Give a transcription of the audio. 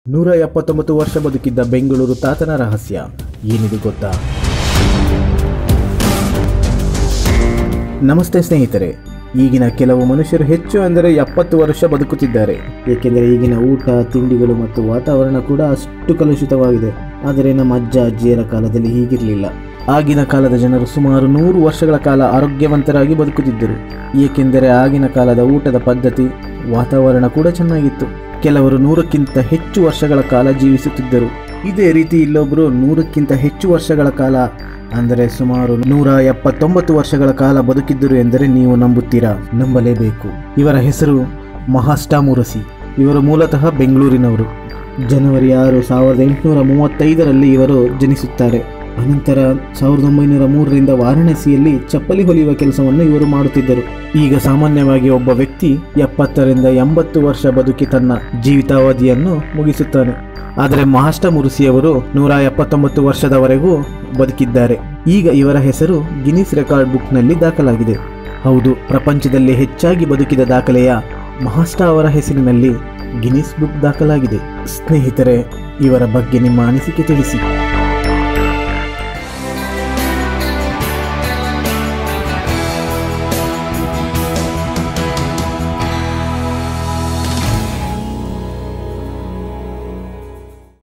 ನೂರ ಎಪ್ಪತ್ತೊಂಬತ್ತು ವರ್ಷ ಬದುಕಿದ್ದ ಬೆಂಗಳೂರು ತಾತನ ರಹಸ್ಯ ಏನಿದು ಗೊತ್ತಾ ನಮಸ್ತೆ ಸ್ನೇಹಿತರೆ ಈಗಿನ ಕೆಲವು ಮನುಷ್ಯರು ಹೆಚ್ಚು ಅಂದರೆ ಎಪ್ಪತ್ತು ವರ್ಷ ಬದುಕುತ್ತಿದ್ದಾರೆ ಏಕೆಂದರೆ ಈಗಿನ ಊಟ ತಿಂಡಿಗಳು ಮತ್ತು ವಾತಾವರಣ ಕೂಡ ಅಷ್ಟು ಕಲುಷಿತವಾಗಿದೆ ಆದರೆ ನಮ್ಮ ಅಜ್ಜ ಅಜ್ಜಿಯರ ಕಾಲದಲ್ಲಿ ಹೀಗಿರಲಿಲ್ಲ ಆಗಿನ ಕಾಲದ ಜನರು ಸುಮಾರು ನೂರು ವರ್ಷಗಳ ಕಾಲ ಆರೋಗ್ಯವಂತರಾಗಿ ಬದುಕುತ್ತಿದ್ದರು ಏಕೆಂದರೆ ಆಗಿನ ಕಾಲದ ಊಟದ ಪದ್ಧತಿ ವಾತಾವರಣ ಕೂಡ ಚೆನ್ನಾಗಿತ್ತು ಕೆಲವರು ನೂರಕ್ಕಿಂತ ಹೆಚ್ಚು ವರ್ಷಗಳ ಕಾಲ ಜೀವಿಸುತ್ತಿದ್ದರು ಇದೇ ರೀತಿ ಇಲ್ಲೊಬ್ಬರು ನೂರಕ್ಕಿಂತ ಹೆಚ್ಚು ವರ್ಷಗಳ ಕಾಲ ಅಂದರೆ ಸುಮಾರು ನೂರ ಎಪ್ಪತ್ತೊಂಬತ್ತು ವರ್ಷಗಳ ಕಾಲ ಬದುಕಿದ್ದರು ಎಂದರೆ ನೀವು ನಂಬುತ್ತೀರಾ ನಂಬಲೇಬೇಕು ಇವರ ಹೆಸರು ಮಹಾಸ್ಟಾಮುರಸಿ ಇವರು ಮೂಲತಃ ಬೆಂಗಳೂರಿನವರು ಜನವರಿ ಆರು ಸಾವಿರದ ಎಂಟುನೂರ ಮೂವತ್ತೈದರಲ್ಲಿ ಇವರು ಜನಿಸುತ್ತಾರೆ ಅನಂತರ ಸಾವಿರದ ಒಂಬೈನೂರ ಮೂರರಿಂದ ವಾರಾಣಸಿಯಲ್ಲಿ ಚಪ್ಪಲಿ ಹೊಲಿಯುವ ಕೆಲಸವನ್ನು ಇವರು ಮಾಡುತ್ತಿದ್ದರು ಈಗ ಸಾಮಾನ್ಯವಾಗಿ ಒಬ್ಬ ವ್ಯಕ್ತಿ ಎಪ್ಪತ್ತರಿಂದ ಎಂಬತ್ತು ವರ್ಷ ಬದುಕಿ ತನ್ನ ಜೀವಿತಾವಧಿಯನ್ನು ಮುಗಿಸುತ್ತಾನೆ ಆದರೆ ಮಹಾಷ್ಟ ಮುರುಸಿಯವರು ನೂರ ಎಪ್ಪತ್ತೊಂಬತ್ತು ವರ್ಷದವರೆಗೂ ಬದುಕಿದ್ದಾರೆ ಈಗ ಇವರ ಹೆಸರು ಗಿನ್ನಿಸ್ ರೆಕಾರ್ಡ್ ಬುಕ್ನಲ್ಲಿ ದಾಖಲಾಗಿದೆ ಹೌದು ಪ್ರಪಂಚದಲ್ಲಿ ಹೆಚ್ಚಾಗಿ ಬದುಕಿದ ದಾಖಲೆಯ ಮಹಾಷ್ಟ ಅವರ ಹೆಸರಿನಲ್ಲಿ ಗಿನ್ನಿಸ್ ಬುಕ್ ದಾಖಲಾಗಿದೆ ಸ್ನೇಹಿತರೆ ಇವರ ಬಗ್ಗೆ ನಿಮ್ಮ ಅನಿಸಿಕೆ ತಿಳಿಸಿ